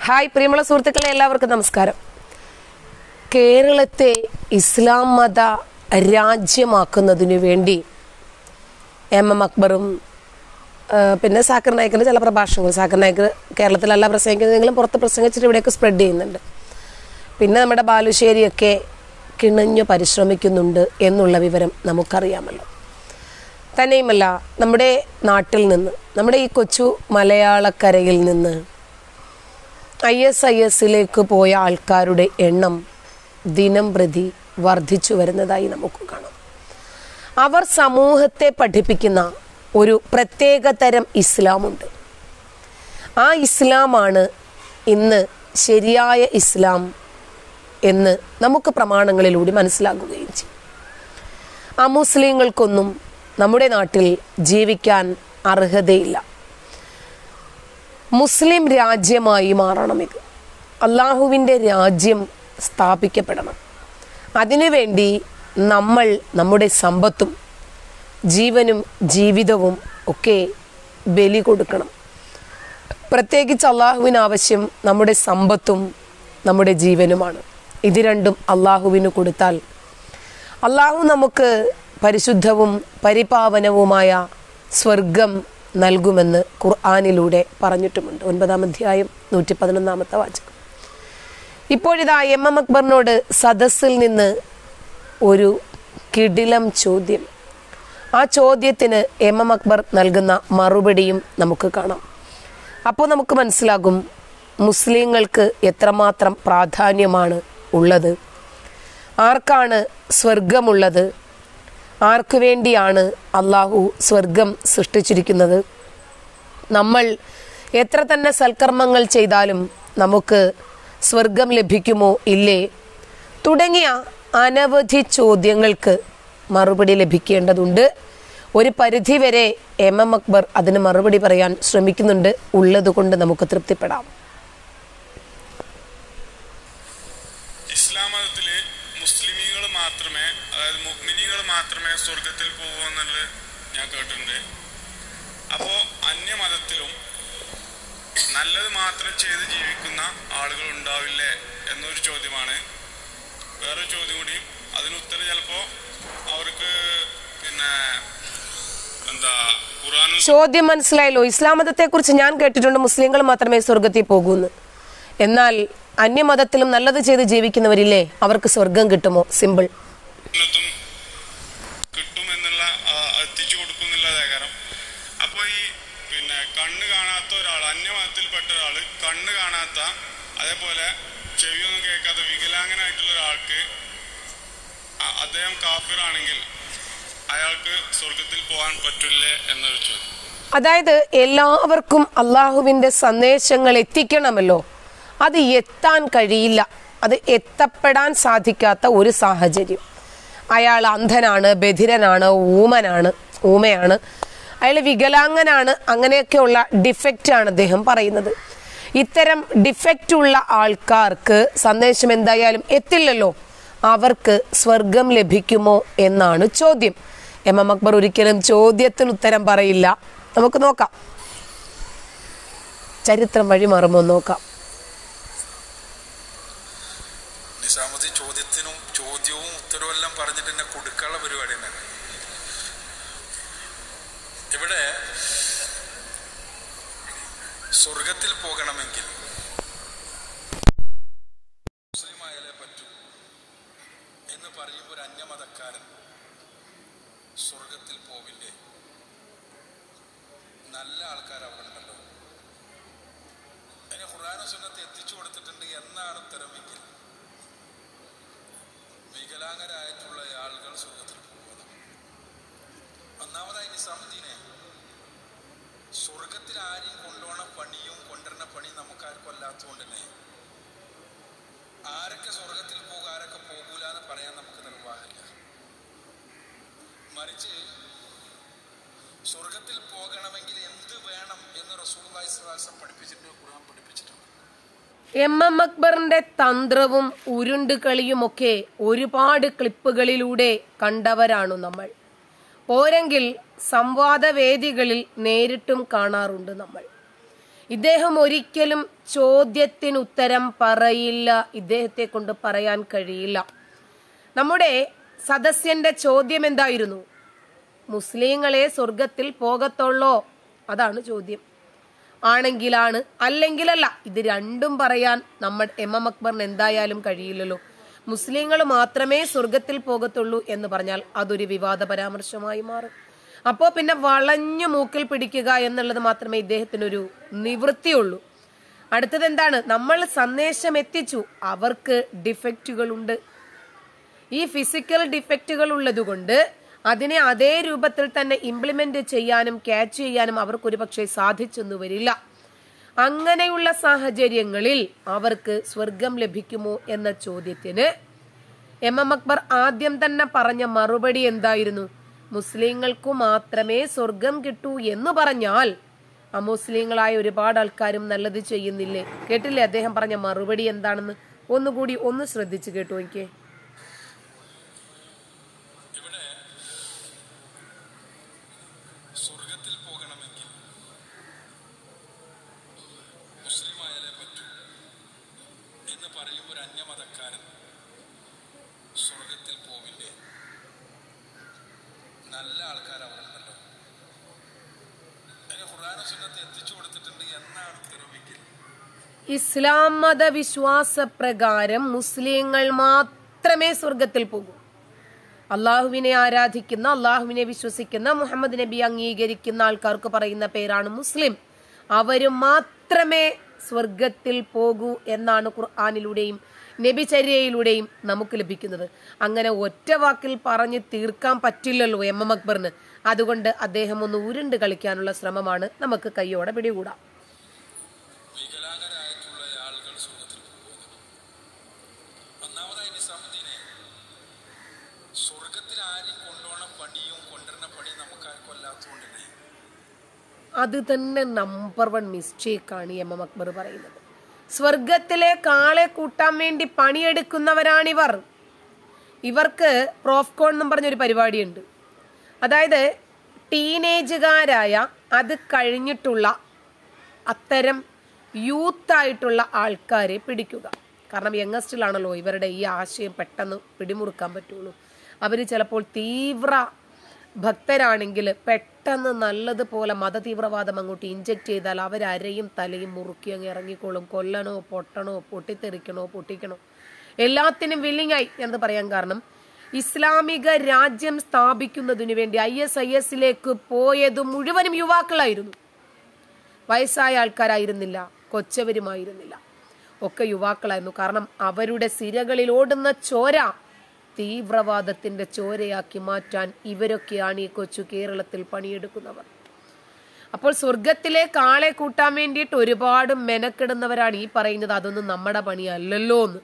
Hi പ്രിയമുള്ള സുഹൃത്തുക്കളെ എല്ലാവർക്കും നമസ്കാരം കേരളത്തെ ഇസ്ലാം മത രാജ്യമാക്കുന്നതിനു വേണ്ടി എം എം അക്ബറും ആ, പിന്നെ സാക്കർ നായിക്കിൻ്റെ ചില പ്രഭാഷണങ്ങൾ സാക്കർ നായിക്ക് കേരളത്തിലല്ല പ്രസംഗിക്കുന്നതെങ്കിലും പുറത്ത് പ്രസംഗിച്ചിട്ട് ഇവിടെയൊക്കെ സ്പ്രെഡ് ചെയ്യുന്നുണ്ട് പിന്നെ നമ്മുടെ ബാലുശ്ശേരിയൊക്കെ കിണഞ്ഞു പരിശ്രമിക്കുന്നുണ്ട് എന്നുള്ള വിവരം നമുക്കറിയാമല്ലോ തന്നെയുമല്ല നമ്മുടെ നാട്ടിൽ നിന്ന് നമ്മുടെ ഈ കൊച്ചു മലയാളക്കരയിൽ നിന്ന് ഐ എസ് ഐ എസിലേക്ക് പോയ ആൾക്കാരുടെ എണ്ണം ദിനം പ്രതി വർദ്ധിച്ചു വരുന്നതായി നമുക്ക് കാണാം അവർ സമൂഹത്തെ പഠിപ്പിക്കുന്ന ഒരു പ്രത്യേക തരം ഇസ്ലാമുണ്ട് ആ ഇസ്ലാമാണ് ഇന്ന് ശരിയായ ഇസ്ലാം എന്ന് നമുക്ക് പ്രമാണങ്ങളിലൂടെ മനസ്സിലാക്കുകയും ചെയ്യും അമുസ്ലിങ്ങൾക്കൊന്നും നമ്മുടെ നാട്ടിൽ ജീവിക്കാൻ അർഹതയില്ല മുസ്ലിം രാജ്യമായി മാറണം ഇത് അള്ളാഹുവിൻ്റെ രാജ്യം സ്ഥാപിക്കപ്പെടണം അതിനുവേണ്ടി നമ്മൾ നമ്മുടെ സമ്പത്തും ജീവനും ജീവിതവും ഒക്കെ ബലി കൊടുക്കണം പ്രത്യേകിച്ച് അള്ളാഹുവിന് ആവശ്യം നമ്മുടെ സമ്പത്തും നമ്മുടെ ജീവനുമാണ് ഇത് രണ്ടും അള്ളാഹുവിന് കൊടുത്താൽ അള്ളാഹു നമുക്ക് പരിശുദ്ധവും പരിപാവനവുമായ സ്വർഗം നൽകുമെന്ന് ഖുർആാനിലൂടെ പറഞ്ഞിട്ടുമുണ്ട് ഒൻപതാം അധ്യായം നൂറ്റി പതിനൊന്നാമത്തെ വാചകം ഇപ്പോഴിതാ എം എം അക്ബറിനോട് സദസ്സിൽ നിന്ന് ഒരു കിടിലം ചോദ്യം ആ ചോദ്യത്തിന് എം എം അക്ബർ നൽകുന്ന മറുപടിയും നമുക്ക് കാണാം അപ്പോൾ നമുക്ക് മനസ്സിലാകും മുസ്ലിങ്ങൾക്ക് എത്രമാത്രം പ്രാധാന്യമാണ് ഉള്ളത് ആർക്കാണ് സ്വർഗമുള്ളത് ആർക്കു വേണ്ടിയാണ് അള്ളാഹു സ്വർഗം സൃഷ്ടിച്ചിരിക്കുന്നത് നമ്മൾ എത്ര തന്നെ സൽക്കർമ്മങ്ങൾ ചെയ്താലും നമുക്ക് സ്വർഗം ലഭിക്കുമോ ഇല്ലേ തുടങ്ങിയ അനവധി ചോദ്യങ്ങൾക്ക് മറുപടി ലഭിക്കേണ്ടതുണ്ട് ഒരു പരിധിവരെ എം എം അക്ബർ അതിന് മറുപടി പറയാൻ ശ്രമിക്കുന്നുണ്ട് ഉള്ളതുകൊണ്ട് നമുക്ക് തൃപ്തിപ്പെടാം ഇസ്ലാം മതത്തില് മുസ്ലിമീങ്ങൾ മാത്രമേ അതായത് മുഗ്മിനികൾ മാത്രമേ സ്വർഗത്തിൽ പോകൂ എന്നുള്ളത് ഞാൻ കേട്ടിട്ടുണ്ട് അപ്പോ അന്യമതത്തിലും നല്ലത് മാത്രം ചെയ്ത് ജീവിക്കുന്ന ആളുകൾ ഉണ്ടാവില്ലേ എന്നൊരു ചോദ്യമാണ് വേറൊരു ചോദ്യം കൂടി അതിന് ഉത്തരം ചിലപ്പോ അവർക്ക് പിന്നെ എന്താ ഖുറാനും ചോദ്യം മനസ്സിലായല്ലോ ഇസ്ലാം മതത്തെക്കുറിച്ച് ഞാൻ കേട്ടിട്ടുണ്ട് മുസ്ലിങ്ങൾ മാത്രമേ സ്വർഗത്തിൽ പോകൂന്ന് എന്നാൽ അന്യമതത്തിലും നല്ലത് ചെയ്ത് ജീവിക്കുന്നവരില്ലേ അവർക്ക് സ്വർഗം കിട്ടുമോ സിമ്പിൾ ഉന്നത്തും കിട്ടുമെന്നുള്ള ആ, എത്തിച്ചു കൊടുക്കുന്നില്ല കാരണം അപ്പോൾ ഈ പിന്നെ കണ്ണ് കാണാത്ത ഒരാൾ അന്യമതത്തിൽപ്പെട്ട ഒരാൾ കണ്ണ് കാണാത്ത അതേപോലെ ചെവിയൊന്നും കേൾക്കാത്ത വികലാംഗനായിട്ടുള്ള ഒരാൾക്ക് അ- അദ്ദേഹം കാഫിറാണെങ്കിൽ അയാൾക്ക് സ്വർഗത്തിൽ പോകാൻ പറ്റില്ലേ എന്നൊരു ചോദ്യം അതായത് എല്ലാവർക്കും അള്ളാഹുവിൻ്റെ സന്ദേശങ്ങൾ എത്തിക്കണമല്ലോ അത് എത്താൻ കഴിയില്ല അത് എത്തപ്പെടാൻ സാധിക്കാത്ത ഒരു സാഹചര്യം അയാൾ അന്ധനാണ് ബധിരനാണ് ഊമനാണ് ഊമയാണ് അയാൾ വികലാംഗനാണ് അങ്ങനെയൊക്കെയുള്ള ഡിഫക്റ്റാണ് അദ്ദേഹം പറയുന്നത് ഇത്തരം ഡിഫക്റ്റ് ഉള്ള ആൾക്കാർക്ക് സന്ദേശം എന്തായാലും എത്തില്ലല്ലോ അവർക്ക് സ്വർഗം ലഭിക്കുമോ എന്നാണ് ചോദ്യം എം എം അക്ബർ ഒരിക്കലും ചോദ്യത്തിന് ഉത്തരം പറയില്ല നമുക്ക് നോക്കാം ചരിത്രം വഴി മാറുമോ എന്ന് നോക്കാം നിസാമുദ്ദീൻ ചോദ്യത്തിനും ചോദ്യവും ഉത്തരവും എല്ലാം പറഞ്ഞിട്ട് എന്നെ കൊടുക്കാനുള്ള പരിപാടി തന്നെയാണ് ഇവിടെ സ്വർഗത്തിൽ പോകണമെങ്കിൽ മുസ്ലിം ആയാലേ പറ്റൂ എന്ന് പറയുമ്പോൾ ഒരു അന്യമതക്കാരൻ സ്വർഗത്തിൽ പോവില്ലേ നല്ല ആൾക്കാർ അവിടെ ഉണ്ടല്ലോ അതിന് ഖുർആാനും സുന്നത്ത് എത്തിച്ചു കൊടുത്തിട്ടുണ്ട് എന്നാണ് ഉത്തരമെങ്കിൽ വികലാംഗരായിട്ടുള്ള ആളുകൾ സ്വർഗത്തിൽ പോകുന്നത് ഒന്നാമതായി നിസാമുദ്ദീനെ സ്വർഗത്തിൽ ആരെയും കൊണ്ടുപോണ പണിയും കൊണ്ടുവരുന്ന പണിയും നമുക്കാർക്കും അല്ലാത്തതുകൊണ്ട് തന്നെ ആരൊക്കെ സ്വർഗത്തിൽ പോകും ആരൊക്കെ പോകൂല എന്ന് പറയാൻ നമുക്ക് നിർവാഹമില്ല മറിച്ച് സ്വർഗത്തിൽ പോകണമെങ്കിൽ എന്ത് വേണം എന്ന് റസൂൽ പഠിപ്പിച്ചിട്ടുണ്ട് ഖുർആൻ പഠിപ്പിച്ചിട്ടുണ്ട് എം എം അക്ബറിന്റെ തന്ത്രവും ഉരുണ്ടുകളിയുമൊക്കെ ഒരുപാട് ക്ലിപ്പുകളിലൂടെ കണ്ടവരാണു നമ്മൾ പോരെങ്കിൽ സംവാദവേദികളിൽ നേരിട്ടും കാണാറുണ്ട് നമ്മൾ ഇദ്ദേഹം ഒരിക്കലും ചോദ്യത്തിന് ഉത്തരം പറയില്ല ഇദ്ദേഹത്തെ കൊണ്ട് പറയാൻ കഴിയില്ല നമ്മുടെ സദസ്യന്റെ ചോദ്യം എന്തായിരുന്നു മുസ്ലിങ്ങളെ സ്വർഗത്തിൽ പോകത്തുള്ളോ അതാണ് ചോദ്യം ആണെങ്കിലാണ് അല്ലെങ്കിലല്ല ഇത് രണ്ടും പറയാൻ നമ്മൾ എം എം അക്ബറിന് എന്തായാലും കഴിയില്ലല്ലോ മുസ്ലിങ്ങൾ മാത്രമേ സ്വർഗത്തിൽ പോകത്തുള്ളൂ എന്ന് പറഞ്ഞാൽ അതൊരു വിവാദ പരാമർശമായി മാറും അപ്പോൾ പിന്നെ വളഞ്ഞു മൂക്കിൽ പിടിക്കുക എന്നുള്ളത് മാത്രമേ ഇദ്ദേഹത്തിനൊരു നിവൃത്തിയുള്ളൂ അടുത്തത് എന്താണ് നമ്മൾ സന്ദേശം എത്തിച്ചു അവർക്ക് ഡിഫക്റ്റുകളുണ്ട് ഈ ഫിസിക്കൽ ഡിഫക്റ്റുകൾ ഉള്ളതുകൊണ്ട് അതിനെ അതേ രൂപത്തിൽ തന്നെ ഇംപ്ലിമെന്റ് ചെയ്യാനും ക്യാച്ച് ചെയ്യാനും അവർക്ക് ഒരുപക്ഷെ സാധിച്ചെന്നു വരില്ല അങ്ങനെയുള്ള സാഹചര്യങ്ങളിൽ അവർക്ക് സ്വർഗം ലഭിക്കുമോ എന്ന ചോദ്യത്തിന് എം എം അക്ബർ ആദ്യം തന്നെ പറഞ്ഞ മറുപടി എന്തായിരുന്നു മുസ്ലിങ്ങൾക്കു മാത്രമേ സ്വർഗം കിട്ടൂ എന്ന് പറഞ്ഞാൽ അമുസ്ലിങ്ങളായ ഒരുപാട് ആൾക്കാരും നല്ലത് ചെയ്യുന്നില്ലേ കേട്ടില്ലേ അദ്ദേഹം പറഞ്ഞ മറുപടി എന്താണെന്ന് ഒന്നുകൂടി ഒന്ന് ശ്രദ്ധിച്ചു കേട്ടു എനിക്ക് ഇവിടെ സ്വർഗത്തിൽ പോകണമെങ്കിൽ മുസ്ലിം ആയാലേ പറ്റൂ എന്ന് പറയും ഒരു അന്യമതക്കാരൻ സ്വർഗത്തിൽ പോവില്ലേ നല്ല ആൾക്കാർ അവിടെ ഉണ്ടല്ലോ അതിന് ഖുർആാന സുന്നത്തെ എത്തിച്ചു കൊടുത്തിട്ടുണ്ട് എന്നാണ് ഉത്തരവെങ്കിൽ ഇസ്ലാം മത വിശ്വാസ പ്രകാരം മുസ്ലിങ്ങൾ മാത്രമേ സ്വർഗത്തിൽ പോകൂ അള്ളാഹുവിനെ ആരാധിക്കുന്ന അള്ളാഹുവിനെ വിശ്വസിക്കുന്ന മുഹമ്മദ് നബി അംഗീകരിക്കുന്ന ആൾക്കാർക്ക് പറയുന്ന പേരാണ് മുസ്ലിം അവര് മാത്രമേ സ്വർഗത്തിൽ പോകൂ എന്നാണ് ഖുർആാനിലൂടെയും നബിചര്യയിലൂടെയും നമുക്ക് ലഭിക്കുന്നത് അങ്ങനെ ഒറ്റ വാക്കിൽ പറഞ്ഞ് തീർക്കാൻ പറ്റില്ലല്ലോ എം എം അക്ബറിന് അതുകൊണ്ട് അദ്ദേഹം ഒന്ന് ഉരുണ്ട് കളിക്കാനുള്ള ശ്രമമാണ് നമുക്ക് കയ്യോടെ പിടികൂടാം വികലാംഗരായിട്ടുള്ള ആളുകൾ സ്വർഗത്തിൽ പോകുന്നത് ഒന്നാമതായി നിസാമുദ്ദീനെ സ്വർഗത്തിൽ ആരെയും കൊണ്ടുപോണ പണിയും കൊണ്ടുവരുന്ന പണിയും നമുക്കാർക്കും അല്ലാത്തതുകൊണ്ട് തന്നെ അത് തന്നെ നമ്പർ വൺ മിസ്റ്റേക്കാണ് എം എം അക്ബർ പറയുന്നത് സ്വർഗത്തിലെ കാളെ കൂട്ടാൻ വേണ്ടി പണിയെടുക്കുന്നവരാണിവർ ഇവർക്ക് പ്രോഫ്കോൺ എന്നും പറഞ്ഞൊരു പരിപാടിയുണ്ട് അതായത് ടീനേജുകാരായ അത് കഴിഞ്ഞിട്ടുള്ള അത്തരം യൂത്തായിട്ടുള്ള ആൾക്കാരെ പിടിക്കുക കാരണം യങ്ങസ്റ്റിലാണല്ലോ ഇവരുടെ ഈ ആശയം പെട്ടെന്ന് പിടിമുറുക്കാൻ പറ്റുള്ളൂ അവർ ചിലപ്പോൾ തീവ്ര ഭക്തരാണെങ്കിൽ പെട്ടെന്ന് നല്ലതുപോലെ മതതീവ്രവാദം അങ്ങോട്ട് ഇഞ്ചക്ട് ചെയ്താൽ അവരരയും തലയും മുറുക്കി അങ്ങ് ഇറങ്ങിക്കോളും കൊല്ലണോ പൊട്ടണോ പൊട്ടിത്തെറിക്കണോ പൊട്ടിക്കണോ എല്ലാത്തിനും വില്ലിങ് ആയി എന്ന് പറയാൻ കാരണം ഇസ്ലാമിക രാജ്യം സ്ഥാപിക്കുന്നതിനു വേണ്ടി ഐ എസ് ഐ എസിലേക്ക് പോയത് മുഴുവനും യുവാക്കളായിരുന്നു വയസ്സായ ആൾക്കാരായിരുന്നില്ല കൊച്ചവരുമായിരുന്നില്ല ഒക്കെ യുവാക്കളായിരുന്നു കാരണം അവരുടെ സിരകളിൽ ഓടുന്ന ചോര തീവ്രവാദത്തിന്റെ ചോരയാക്കി മാറ്റാൻ ഇവരൊക്കെയാണ് ഈ കൊച്ചു കേരളത്തിൽ പണിയെടുക്കുന്നവർ അപ്പോൾ സ്വർഗത്തിലേക്ക് ആളെ കൂട്ടാൻ വേണ്ടിയിട്ട് ഒരുപാട് മെനക്കെടുന്നവരാണ് ഈ പറയുന്നത് അതൊന്നും നമ്മുടെ പണിയല്ലല്ലോ എന്ന്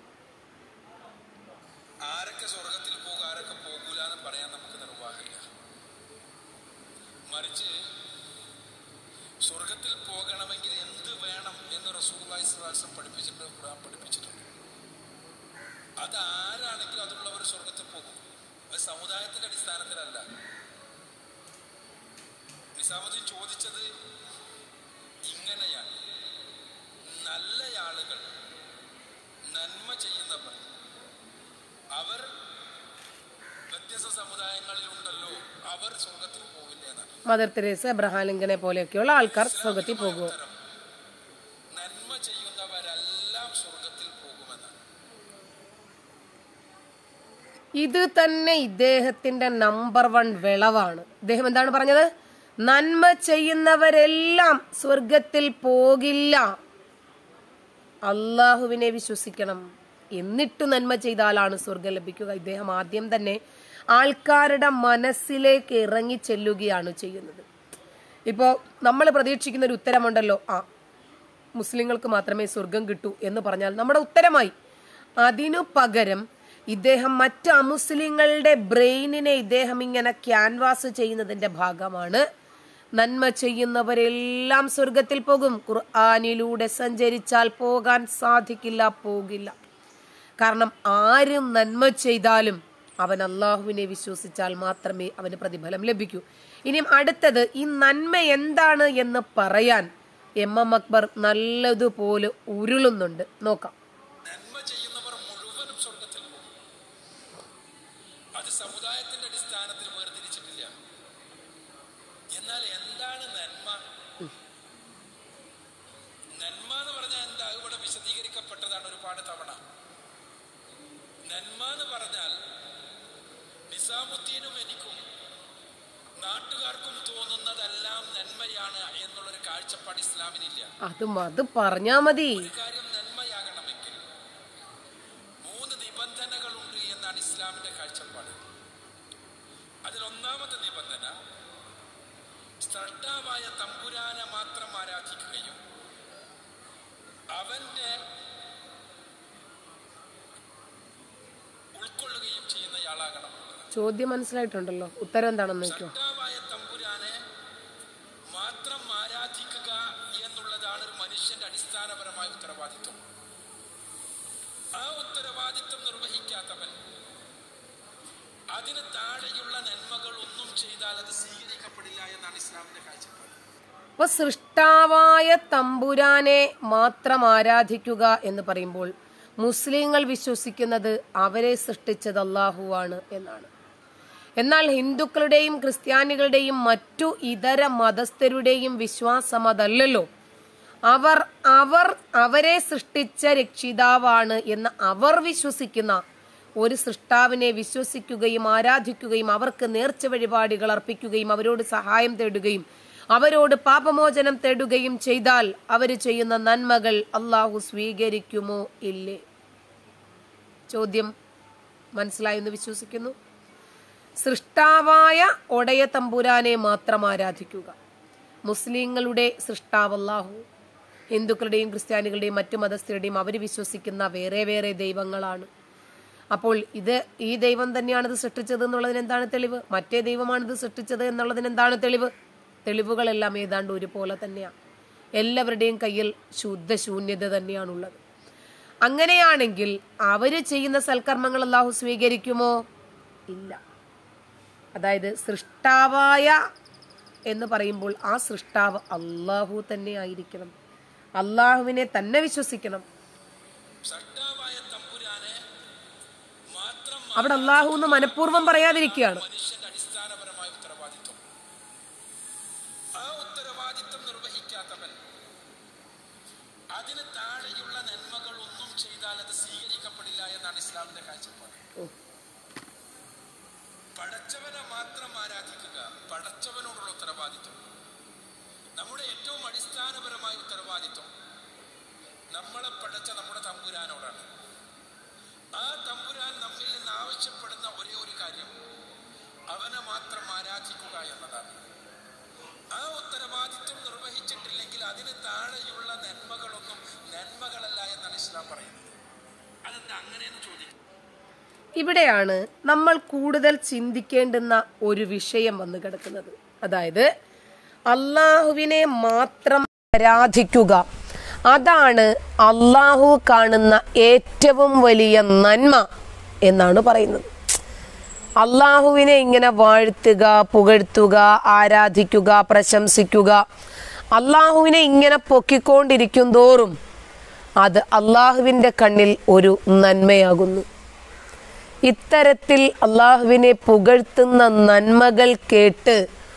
ആരൊക്കെ സ്വർഗത്തിൽ പോകും ആരൊക്കെ പോകൂല എന്ന് പറയാൻ നമുക്ക് നിർവാഹമില്ല മറിച്ച് സ്വർഗത്തിൽ പോകണമെങ്കിൽ എന്ത് വേണം എന്ന് റസൂലുള്ളാഹി സ്വല്ലല്ലാഹു അലൈഹി വസല്ലം പഠിപ്പിച്ചിട്ടുണ്ട് ഖുർആൻ പഠിപ്പിച്ചിട്ടുണ്ട് അത് ആരാണെങ്കിലും അതുള്ളവർ സ്വർഗത്തിൽ പോകും അത് സമുദായത്തിന്റെ അടിസ്ഥാനത്തിലല്ല നിസാമുദ്ദീൻ ചോദിച്ചത് ഇങ്ങനെയാണ് നല്ല ആളുകൾ നന്മ ചെയ്യുന്നവർ അവർ വ്യത്യസ്ത സമുദായങ്ങളിലുണ്ടല്ലോ അവർ സ്വർഗത്തിൽ പോവില്ല എന്നാണ് മദർ തെരേസ എബ്രഹാം ലിങ്കനെ പോലെയൊക്കെയുള്ള ആൾക്കാർ സ്വർഗത്തിൽ പോകുമോ ഉത്തരം നന്മ ചെയ്യുന്നവരെല്ലാം സ്വർഗത്തിൽ പോകുമെന്നാണ് ഇത് തന്നെ ഇദ്ദേഹത്തിന്റെ നമ്പർ വൺ വിളവാണ് ഇദ്ദേഹം എന്താണ് പറഞ്ഞത് നന്മ ചെയ്യുന്നവരെല്ലാം സ്വർഗത്തിൽ പോകില്ല അള്ളാഹുവിനെ വിശ്വസിക്കണം എന്നിട്ട് നന്മ ചെയ്താലാണ് സ്വർഗം ലഭിക്കുക ഇദ്ദേഹം ആദ്യം തന്നെ ആൾക്കാരുടെ മനസ്സിലേക്ക് ഇറങ്ങി ചെല്ലുകയാണ് ചെയ്യുന്നത് ഇപ്പോൾ നമ്മൾ പ്രതീക്ഷിക്കുന്ന ഒരു ഉത്തരമുണ്ടല്ലോ ആ മുസ്ലിങ്ങൾക്ക് മാത്രമേ സ്വർഗം കിട്ടൂ എന്ന് പറഞ്ഞാൽ നമ്മുടെ ഉത്തരമായി അതിനു പകരം ഇദ്ദേഹം മറ്റ് അമുസ്ലിങ്ങളുടെ ബ്രെയിനിനെ ഇദ്ദേഹം ഇങ്ങനെ ക്യാൻവാസ് ചെയ്യുന്നതിന്റെ ഭാഗമാണ് നന്മ ചെയ്യുന്നവരെല്ലാം സ്വർഗത്തിൽ പോകും ഖുർആാനിലൂടെ സഞ്ചരിച്ചാൽ പോകാൻ സാധിക്കില്ല പോകില്ല കാരണം ആരും നന്മ ചെയ്താലും അവൻ അള്ളാഹുവിനെ വിശ്വസിച്ചാൽ മാത്രമേ അവന് പ്രതിഫലം ലഭിക്കൂ ഇനിയും അടുത്തത് ഈ നന്മ എന്താണ് എന്ന് പറയാൻ എം എം അക്ബർ നല്ലതുപോലെ ഉരുളുന്നുണ്ട് നോക്കാം നന്മ ചെയ്യുന്നവർ മുഴുവനും സ്വർഗത്തിൽ പോകും അത് സമുദായത്തിന്റെ അടിസ്ഥാനത്തിൽ വേർതിരിച്ചിട്ടില്ല എന്നാൽ എന്താണ് നന്മ നന്മ എന്ന് പറഞ്ഞാൽ എന്താ ഇവിടെ വിശദീകരിക്കപ്പെട്ടതാണ് ഒരുപാട് തവണ നന്മ എന്ന് പറഞ്ഞാൽ നിസാമുദ്ദീനും എനിക്കും നാട്ടുകാർക്കും തോന്നുന്നതെല്ലാം നന്മയാണ് എന്നുള്ളൊരു കാഴ്ചപ്പാട് ഇസ്ലാമിനില്ല അത് അത് പറഞ്ഞാ മതി ഒരു കാര്യം നന്മയാകണമെങ്കിൽ മൂന്ന് നിബന്ധനകളുണ്ട് എന്നാണ് ഇസ്ലാമിന്റെ കാഴ്ചപ്പാട് അതിൽ ഒന്നാമത്തെ നിബന്ധന സ്രഷ്ടാവായ തമ്പുരാനെ മാത്രം ആരാധിക്കുകയും അവന്റെ ഉൾക്കൊള്ളുകയും ചെയ്യുന്നയാളാകണം ചോദ്യം മനസ്സിലായിട്ടുണ്ടല്ലോ ഉത്തരം എന്താണെന്ന് നോക്കിയോ സൃഷ്ടാവായ തമ്പുരാനെ മാത്രം ആരാധിക്കുക എന്നുള്ളതാണ് ഒരു മനുഷ്യന്റെ അടിസ്ഥാനപരമായ ഉത്തരവാദിത്വം ആ ഉത്തരവാദിത്വം നിർവഹിക്കാത്തവൻ അതിന് താഴെയുള്ള നന്മകൾ ഒന്നും ചെയ്താൽ അത് സ്വീകരിക്കപ്പെടില്ല എന്നാണ് ഇസ്ലാമിന്റെ കാഴ്ചപ്പാട് അപ്പൊ സൃഷ്ടാവായ തമ്പുരാനെ മാത്രം ആരാധിക്കുക എന്ന് പറയുമ്പോൾ മുസ്ലിങ്ങൾ വിശ്വസിക്കുന്നത് അവരെ സൃഷ്ടിച്ചത് അള്ളാഹുവാണ് എന്നാണ് എന്നാൽ ഹിന്ദുക്കളുടെയും ക്രിസ്ത്യാനികളുടെയും മറ്റു ഇതര മതസ്ഥരുടെയും വിശ്വാസം അതല്ലല്ലോ അവർ അവർ അവരെ സൃഷ്ടിച്ച രക്ഷിതാവാണ് എന്ന് അവർ വിശ്വസിക്കുന്ന ഒരു സൃഷ്ടാവിനെ വിശ്വസിക്കുകയും ആരാധിക്കുകയും അവർക്ക് നേർച്ച വഴിപാടുകൾ അർപ്പിക്കുകയും അവരോട് സഹായം തേടുകയും അവരോട് പാപമോചനം തേടുകയും ചെയ്താൽ അവർ ചെയ്യുന്ന നന്മകൾ അള്ളാഹു സ്വീകരിക്കുമോ ഇല്ലേ ചോദ്യം മനസ്സിലായെന്ന് വിശ്വസിക്കുന്നു സൃഷ്ടാവായ ഒടയ തമ്പുരാനെ മാത്രം ആരാധിക്കുക മുസ്ലിങ്ങളുടെ സൃഷ്ടാവ് അല്ലാഹു ഹിന്ദുക്കളുടെയും ക്രിസ്ത്യാനികളുടെയും മറ്റു മതസ്ഥരുടെയും അവർ വിശ്വസിക്കുന്ന വേറെ വേറെ ദൈവങ്ങളാണ് അപ്പോൾ ഇത് ഈ ദൈവം തന്നെയാണ് ഇത് സൃഷ്ടിച്ചത് എന്നുള്ളതിന് എന്താണ് തെളിവ് മറ്റേ ദൈവമാണ് ഇത് സൃഷ്ടിച്ചത് എന്നുള്ളതിന് എന്താണ് തെളിവ് തെളിവുകളെല്ലാം ഏതാണ്ട് ഒരുപോലെ തന്നെയാണ് എല്ലാവരുടെയും കയ്യിൽ ശുദ്ധശൂന്യത തന്നെയാണുള്ളത് അങ്ങനെയാണെങ്കിൽ അവര് ചെയ്യുന്ന സൽക്കർമ്മങ്ങൾ അള്ളാഹു സ്വീകരിക്കുമോ ഇല്ല അതായത് സൃഷ്ടാവായ എന്ന് പറയുമ്പോൾ ആ സൃഷ്ടാവ് അള്ളാഹു തന്നെ ആയിരിക്കണം അള്ളാഹുവിനെ തന്നെ വിശ്വസിക്കണം സൃഷ്ടാവായ തമ്പുരാനെ മാത്രം അവിടെ അള്ളാഹു എന്ന് മനഃപൂർവ്വം പറയാതിരിക്കുകയാണ് മനുഷ്യന്റെ അടിസ്ഥാനപരമായ ഉത്തരവാദിത്വം ആ ഉത്തരവാദിത്വം നിർവഹിക്കാത്തവൻ അതിന് താഴെയുള്ള നന്മകൾ ഒന്നും ചെയ്താൽ അത് സ്വീകരിക്കപ്പെടില്ല എന്നാണ് ഇസ്ലാമിന്റെ കാഴ്ചപ്പാട് ഓ. പടച്ചവനെ മാത്രം ആരാധിക്കുക പടച്ചവനോടുള്ള ഉത്തരവാദിത്വം നമ്മുടെ ഏറ്റവും അടിസ്ഥാനപരമായ ഉത്തരവാദിത്വം നമ്മളെ പടച്ച നമ്മുടെ തമ്പുരാനോടാണ് ആ തമ്പുരാൻ നമ്മിൽ നിന്ന് ആവശ്യപ്പെടുന്ന ഒരേ ഒരു കാര്യം അവനെ മാത്രം ആരാധിക്കുക എന്നതാണ് ആ ഉത്തരവാദിത്വം നിർവഹിച്ചിട്ടില്ലെങ്കിൽ അതിന് താഴെയുള്ള നന്മകളൊന്നും നന്മകളല്ല എന്നാണ് ഇസ്ലാം പറയുന്നത് അതെന്താ അങ്ങനെയെന്ന് ചോദിക്കും ഇവിടെയാണ് നമ്മൾ കൂടുതൽ ചിന്തിക്കേണ്ടുന്ന ഒരു വിഷയം വന്നു കിടക്കുന്നത് അതായത് അള്ളാഹുവിനെ മാത്രം ആരാധിക്കുക അതാണ് അള്ളാഹു കാണുന്ന ഏറ്റവും വലിയ നന്മ എന്നാണ് പറയുന്നത് അള്ളാഹുവിനെ ഇങ്ങനെ വാഴ്ത്തുക പുകഴ്ത്തുക ആരാധിക്കുക പ്രശംസിക്കുക അള്ളാഹുവിനെ ഇങ്ങനെ പൊക്കിക്കൊണ്ടിരിക്കും തോറും അത് അള്ളാഹുവിൻ്റെ കണ്ണിൽ ഒരു നന്മയാകുന്നു ഇത്തരത്തിൽ അള്ളാഹുവിനെ പുകഴ്ത്തുന്ന നന്മകൾ കേട്ട്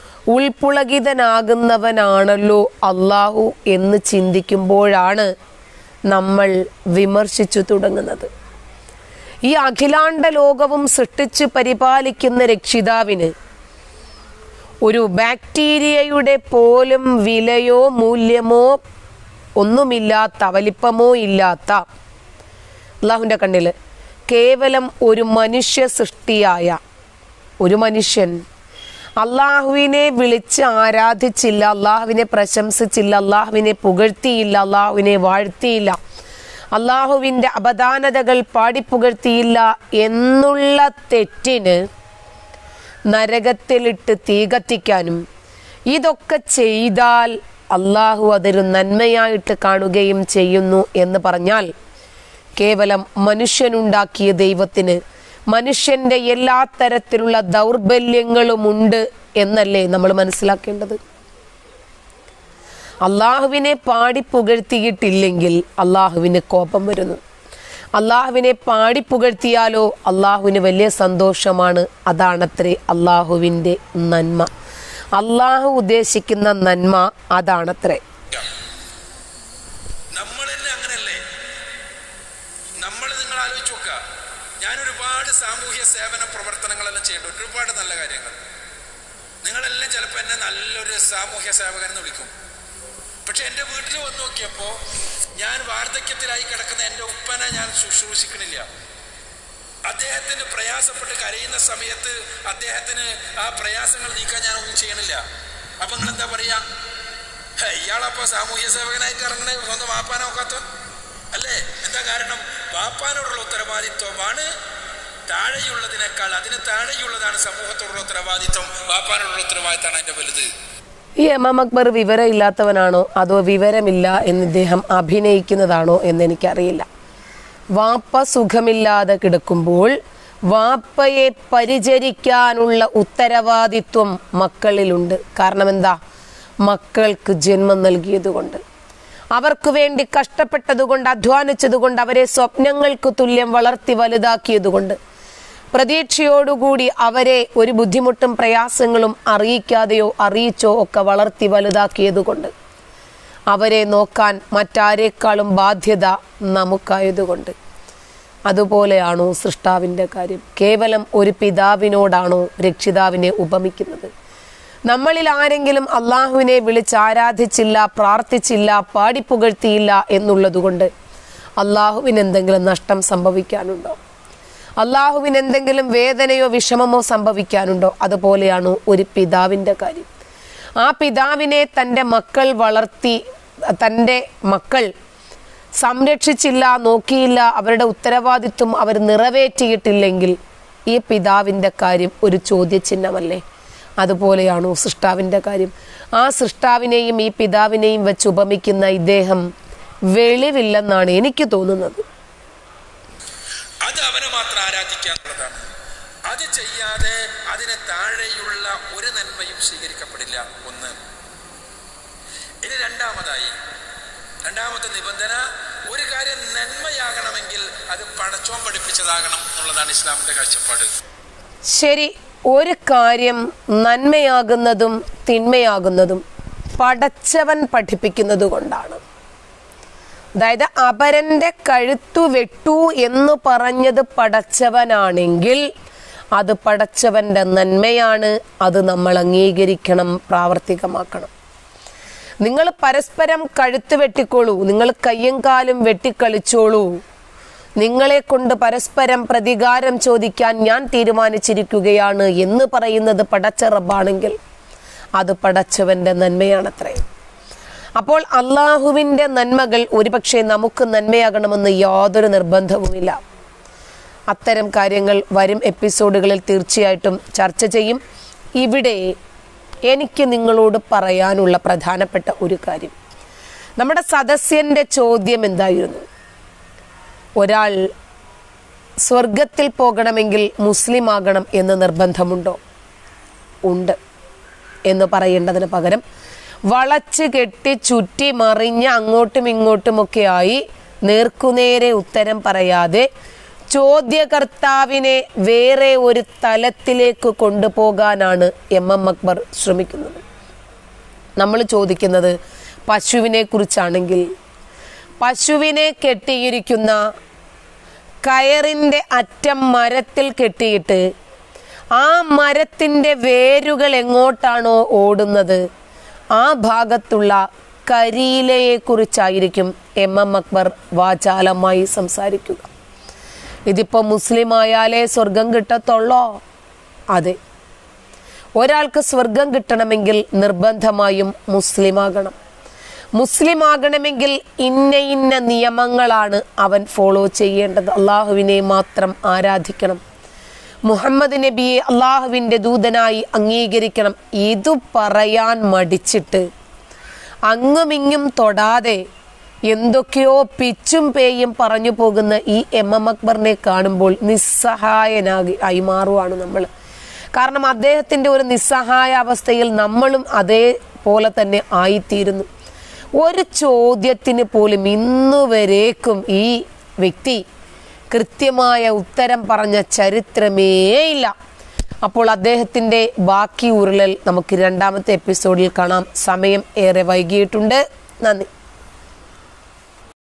ഉൾപുളകിതനാകുന്നവനാണല്ലോ അള്ളാഹു എന്ന് ചിന്തിക്കുമ്പോഴാണ് നമ്മൾ വിമർശിച്ചു തുടങ്ങുന്നത് ഈ അഖിലാണ്ട ലോകവും സൃഷ്ടിച്ച് പരിപാലിക്കുന്ന രക്ഷിതാവിന് ഒരു ബാക്ടീരിയയുടെ പോലും വിലയോ മൂല്യമോ ഒന്നുമില്ലാത്ത വലിപ്പമോ ഇല്ലാത്ത അള്ളാഹുവിൻ്റെ കണ്ണിൽ കേവലം ഒരു മനുഷ്യ സൃഷ്ടിയായ ഒരു മനുഷ്യൻ അള്ളാഹുവിനെ വിളിച്ച് ആരാധിച്ചില്ല അള്ളാഹുവിനെ പ്രശംസിച്ചില്ല അള്ളാഹുവിനെ പുകഴ്ത്തിയില്ല അള്ളാഹുവിനെ വാഴ്ത്തിയില്ല അള്ളാഹുവിൻ്റെ അപദാനതകൾ പാടിപ്പുകഴ്ത്തിയില്ല എന്നുള്ള തെറ്റിന് നരകത്തിലിട്ട് തീ കത്തിക്കാനും ഇതൊക്കെ ചെയ്താൽ അള്ളാഹു അതൊരു നന്മയായിട്ട് കാണുകയും ചെയ്യുന്നു എന്ന് പറഞ്ഞാൽ കേവലം മനുഷ്യനുണ്ടാക്കിയ ദൈവത്തിന് മനുഷ്യന്റെ എല്ലാ തരത്തിലുള്ള ദൗർബല്യങ്ങളുമുണ്ട് എന്നല്ലേ നമ്മൾ മനസ്സിലാക്കേണ്ടത് അള്ളാഹുവിനെ പാടി പുകഴ്ത്തിയിട്ടില്ലെങ്കിൽ അള്ളാഹുവിന് കോപം വരുന്നു അള്ളാഹുവിനെ പാടി പുകഴ്ത്തിയാലോ അള്ളാഹുവിന് വലിയ സന്തോഷമാണ് അതാണത്രേ അള്ളാഹുവിൻ്റെ നന്മ അള്ളാഹു ഉദ്ദേശിക്കുന്ന നന്മ അതാണത്രേ നമ്മൾ തന്നെ അങ്ങനല്ലേ നമ്മൾ നിങ്ങൾ ആലോചിച്ച് നോക്കുക ഞാൻ ഒരുപാട് സാമൂഹ്യ സേവന പ്രവർത്തനങ്ങളെല്ലാം ചെയ്യുന്നുണ്ട് ഒരുപാട് നല്ല കാര്യങ്ങൾ നിങ്ങളെല്ലാം ചിലപ്പോൾ എന്നെ നല്ലൊരു സാമൂഹ്യ സേവകൻ എന്ന് വിളിക്കും പക്ഷെ എൻ്റെ വീട്ടിൽ വന്ന് നോക്കിയപ്പോൾ ഞാൻ വാർദ്ധക്യത്തിലായി കിടക്കുന്ന എൻ്റെ ഉപ്പനെ ഞാൻ ശുശ്രൂഷിക്കണില്ല അദ്ദേഹത്തിന് പ്രയാസപ്പെട്ട് കരയുന്ന സമയത്ത് അദ്ദേഹത്തിന് ആ പ്രയാസങ്ങൾ നീക്കാൻ ഞാൻ ഒന്നും ചെയ്യണില്ല അപ്പൊ നിങ്ങൾ എന്താ പറയാ ഹേ, ഇയാളപ്പോ സാമൂഹ്യ സേവകനായിട്ട് ഇറങ്ങണേ സ്വന്തം വാപ്പാനെ നോക്കാത്ത അല്ലേ എന്താ കാരണം വാപ്പാനോടുള്ള ഉത്തരവാദിത്വമാണ് താഴെയുള്ളതിനേക്കാൾ അതിന് താഴെയുള്ളതാണ് സമൂഹത്തോടുള്ള ഉത്തരവാദിത്വം വാപ്പാനോടുള്ള ഉത്തരവാദിത്തമാണ് അതിന്റെ വലുത് ഈ എം അക്ബർ വിവരമില്ലാത്തവനാണോ അതോ വിവരമില്ല എന്ന് ഇദ്ദേഹം അഭിനയിക്കുന്നതാണോ എന്ന് എനിക്കറിയില്ല വാപ്പ സുഖമില്ലാതെ കിടക്കുമ്പോൾ വാപ്പയെ പരിചരിക്കാനുള്ള ഉത്തരവാദിത്വം മക്കളിലുണ്ട് കാരണം എന്താ മക്കൾക്ക് ജന്മം നൽകിയതുകൊണ്ട് അവർക്ക് വേണ്ടി കഷ്ടപ്പെട്ടതുകൊണ്ട് അധ്വാനിച്ചതുകൊണ്ട് അവരെ സ്വപ്നങ്ങൾക്ക് തുല്യം വളർത്തി വലുതാക്കിയതുകൊണ്ട് പ്രതീക്ഷയോടുകൂടി അവരെ ഒരു ബുദ്ധിമുട്ടും പ്രയാസങ്ങളും അറിയിക്കാതെയോ അറിയിച്ചോ ഒക്കെ വളർത്തി വലുതാക്കിയതുകൊണ്ട് അവരെ നോക്കാൻ മറ്റാരേക്കാളും ബാധ്യത നമുക്കായതുകൊണ്ട് അതുപോലെയാണോ സൃഷ്ടാവിൻ്റെ കാര്യം കേവലം ഒരു പിതാവിനോടാണോ രക്ഷിതാവിനെ ഉപമിക്കുന്നത് നമ്മളിൽ ആരെങ്കിലും അള്ളാഹുവിനെ വിളിച്ച് ആരാധിച്ചില്ല പ്രാർത്ഥിച്ചില്ല പാടിപ്പുകഴ്ത്തിയില്ല എന്നുള്ളതുകൊണ്ട് അള്ളാഹുവിന് എന്തെങ്കിലും നഷ്ടം സംഭവിക്കാനുണ്ടോ അള്ളാഹുവിന് എന്തെങ്കിലും വേദനയോ വിഷമമോ സംഭവിക്കാനുണ്ടോ അതുപോലെയാണോ ഒരു പിതാവിൻ്റെ കാര്യം ആ പിതാവിനെ തൻ്റെ മക്കൾ വളർത്തി തൻ്റെ മക്കൾ സംരക്ഷിച്ചില്ല നോക്കിയില്ല അവരുടെ ഉത്തരവാദിത്വം അവർ നിറവേറ്റിയിട്ടില്ലെങ്കിൽ ഈ പിതാവിൻ്റെ കാര്യം ഒരു ചോദ്യചിഹ്നമല്ലേ അതുപോലെയാണോ സൃഷ്ടാവിൻ്റെ കാര്യം ആ സൃഷ്ടാവിനെയും ഈ പിതാവിനെയും വെച്ച് ഉപമിക്കുന്ന ഇദ്ദേഹം വെളിവില്ലെന്നാണ് എനിക്ക് തോന്നുന്നത് അത് അവനെ മാത്രം ആരാധിക്കാന്നുള്ളതാണ് അത് ചെയ്യാതെ അതിന് താഴെയുള്ള ഒരു നന്മയും സ്വീകരിക്കപ്പെടില്ല ഒന്ന് ഇനി രണ്ടാമതായി രണ്ടാമത്തെ നിബന്ധന ഒരു കാര്യം നന്മയാകണമെങ്കിൽ അത് പടച്ചോൻ പഠിപ്പിച്ചതാകണം എന്നുള്ളതാണ് ഇസ്ലാമിന്റെ കാഴ്ചപ്പാട് ശരി ഒരു കാര്യം നന്മയാകുന്നതും തിന്മയാകുന്നതും പടച്ചവൻ പഠിപ്പിക്കുന്നത് കൊണ്ടാണ് അതായത് അപരന്റെ കഴുത്തു വെട്ടു എന്ന് പറഞ്ഞത് പടച്ചവനാണെങ്കിൽ അത് പടച്ചവന്റെ നന്മയാണ് അത് നമ്മൾ അംഗീകരിക്കണം പ്രാവർത്തികമാക്കണം നിങ്ങൾ പരസ്പരം കഴുത്ത് വെട്ടിക്കോളൂ നിങ്ങൾ കയ്യും കാലും വെട്ടിക്കളിച്ചോളൂ നിങ്ങളെ കൊണ്ട് പരസ്പരം പ്രതികാരം ചോദിക്കാൻ ഞാൻ തീരുമാനിച്ചിരിക്കുകയാണ് എന്ന് പറയുന്നത് പടച്ച റബ്ബാണെങ്കിൽ അത് പടച്ചവന്റെ നന്മയാണത്രേ അപ്പോൾ അള്ളാഹുവിൻ്റെ നന്മകൾ ഒരുപക്ഷെ നമുക്ക് നന്മയാകണമെന്ന് യാതൊരു നിർബന്ധവുമില്ല അത്തരം കാര്യങ്ങൾ വരും എപ്പിസോഡുകളിൽ തീർച്ചയായിട്ടും ചർച്ച ചെയ്യും ഇവിടെ എനിക്ക് നിങ്ങളോട് പറയാനുള്ള പ്രധാനപ്പെട്ട ഒരു കാര്യം നമ്മുടെ സദസ്യന്റെ ചോദ്യം എന്തായിരുന്നു ഒരാൾ സ്വർഗത്തിൽ പോകണമെങ്കിൽ മുസ്ലിം ആകണം എന്ന് നിർബന്ധമുണ്ടോ ഉണ്ട് എന്ന് പറയേണ്ടതിന് പകരം വളച്ച് കെട്ടി ചുറ്റി മറിഞ്ഞ് അങ്ങോട്ടും ഇങ്ങോട്ടുമൊക്കെയായി നേർക്കുനേരെ ഉത്തരം പറയാതെ ചോദ്യകർത്താവിനെ വേറെ ഒരു തലത്തിലേക്ക് കൊണ്ടുപോകാനാണ് എം എം അക്ബർ ശ്രമിക്കുന്നത് നമ്മൾ ചോദിക്കുന്നത് പശുവിനെ കുറിച്ചാണെങ്കിൽ പശുവിനെ കെട്ടിയിരിക്കുന്ന കയറിൻ്റെ അറ്റം മരത്തിൽ കെട്ടിയിട്ട് ആ മരത്തിൻ്റെ വേരുകൾ എങ്ങോട്ടാണോ ഓടുന്നത് ആ ഭാഗത്തുള്ള കരിയിലയെക്കുറിച്ചായിരിക്കും എം എം അക്ബർ വാചാലമായി സംസാരിക്കുക ഇതിപ്പോൾ മുസ്ലിം ആയാലേ സ്വർഗം കിട്ടത്തുള്ളോ അതെ ഒരാൾക്ക് സ്വർഗം കിട്ടണമെങ്കിൽ നിർബന്ധമായും മുസ്ലിം ആകണം മുസ്ലിം ആകണമെങ്കിൽ ഇന്ന ഇന്ന നിയമങ്ങളാണ് അവൻ ഫോളോ ചെയ്യേണ്ടത് അള്ളാഹുവിനെ മാത്രം ആരാധിക്കണം മുഹമ്മദ് നബിയെ അള്ളാഹുവിൻ്റെ ദൂതനായി അംഗീകരിക്കണം ഇതു പറയാൻ മടിച്ചിട്ട് അങ്ങുമിങ്ങും തൊടാതെ എന്തൊക്കെയോ പിച്ചും പേയും പറഞ്ഞു പോകുന്ന ഈ എം എം അക്ബറിനെ കാണുമ്പോൾ നിസ്സഹായനാകി ആയി മാറുവാണ് നമ്മൾ കാരണം അദ്ദേഹത്തിൻ്റെ ഒരു നിസ്സഹായ അവസ്ഥയിൽ നമ്മളും അതേപോലെ തന്നെ ആയിത്തീരുന്നു ഒരു ചോദ്യത്തിന് പോലും ഇന്നുവരേക്കും ഈ വ്യക്തി കൃത്യമായ ഉത്തരം പറഞ്ഞ ചരിത്രമേ ഇല്ല അപ്പോൾ അദ്ദേഹത്തിൻ്റെ ബാക്കി ഉരുളൽ നമുക്ക് രണ്ടാമത്തെ എപ്പിസോഡിൽ കാണാം സമയം ഏറെ വൈകിയിട്ടുണ്ട് നന്ദി